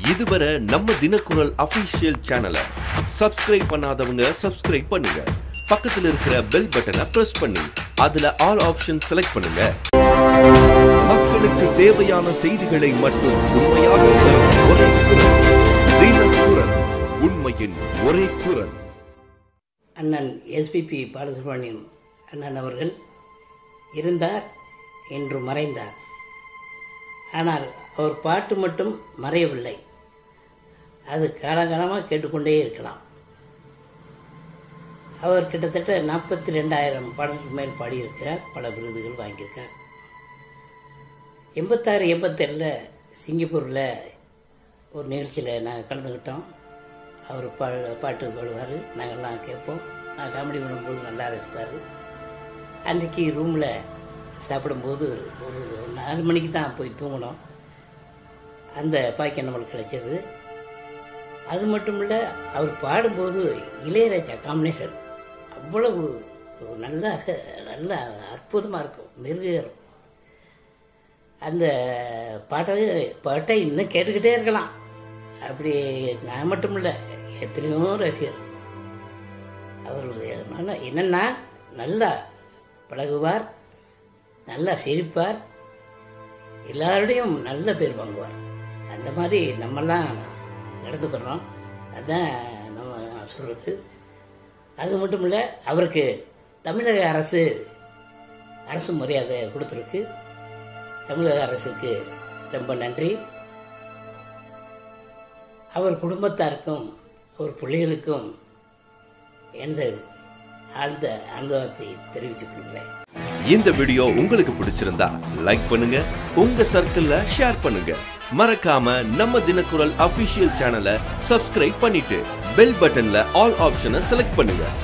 இதுவரை நம்ம தினக்குரல் அபிஷியல் சேனலை சப்ஸ்கிரைப் பண்ணாதவங்க சப்ஸ்கிரைப் பண்ணுங்க பக்கத்துல இருக்கிற பெல் பட்டனை பிரஸ் பண்ணி அதுல ஆல் ஆப்ஷன் செலக்ட் பண்ணுங்க மக்களுக்கு தேவையான செய்திகளை மட்டும் உண்மையாக தரும் ஒரே குரல் தினக்குரல் உண்மையின் ஒரே குரல் அண்ணன் எஸ்பிபி பாலசுப்ரமணியம் அண்ணன் அவர்கள் இருந்தார் என்று மறைந்தார் ஆனால் அவர் பாட்டு மட்டும் மறையவில்லை அது காலகாலமாக கேட்டுக்கொண்டே இருக்கலாம் அவர் கிட்டத்தட்ட நாற்பத்தி ரெண்டாயிரம் பாடலுக்கு மேல் பாடியிருக்கிறார் பல விருதுகள் வாங்கியிருக்கார் எண்பத்தாறு எண்பத்தேழில் சிங்கப்பூரில் ஒரு நிகழ்ச்சியில் நாங்கள் கலந்துக்கிட்டோம் அவர் பா பாட்டு பாடுவார் நாங்கள்லாம் கேட்போம் நான் காமெடி பண்ணும்போது நல்லா ரசிப்பார் அன்றைக்கி ரூமில் சாப்பிடும்போது ஒரு நாலு மணிக்கு தான் போய் தூங்கினோம் அந்த பாக்கியம் நம்மளுக்கு கிடைச்சது அது மட்டும் இல்லை அவர் பாடும்போது இளையராஜா காம்பினேஷன் அவ்வளவு நல்ல நல்ல அற்புதமாக இருக்கும் மிருகம் அந்த பாட்டை பாட்டை இன்னும் கேட்டுக்கிட்டே இருக்கலாம் அப்படி நான் மட்டும் இல்லை எத்தனையோ ரசிகர் அவர் நல்ல என்னென்னா நல்லா பழகுவார் நல்லா சிரிப்பார் எல்லாரோடையும் நல்ல பேர் வாங்குவார் அந்த மாதிரி நம்மெல்லாம் நடந்துக்கிறோம் அதுதான் நம்ம சொல்கிறது அது மட்டும் இல்லை அவருக்கு தமிழக அரசு அரசு மரியாதை கொடுத்துருக்கு தமிழக அரசுக்கு ரொம்ப நன்றி அவர் குடும்பத்தாருக்கும் அவர் பிள்ளைகளுக்கும் எனது ஆழ்ந்த அனுபவத்தை தெரிவித்துக் கொள்கிறேன் இந்த வீடியோ உங்களுக்கு பிடிச்சிருந்தா லைக் பண்ணுங்க உங்க சர்க்கிள்ல ஷேர் பண்ணுங்க மறக்காம நம்ம தினக்குரல் அபிஷியல் சேனலை சப்ஸ்கிரைப் பண்ணிட்டு பெல் பட்டன்ல ஆல் ஆப்ஷனை செலக்ட் பண்ணுங்க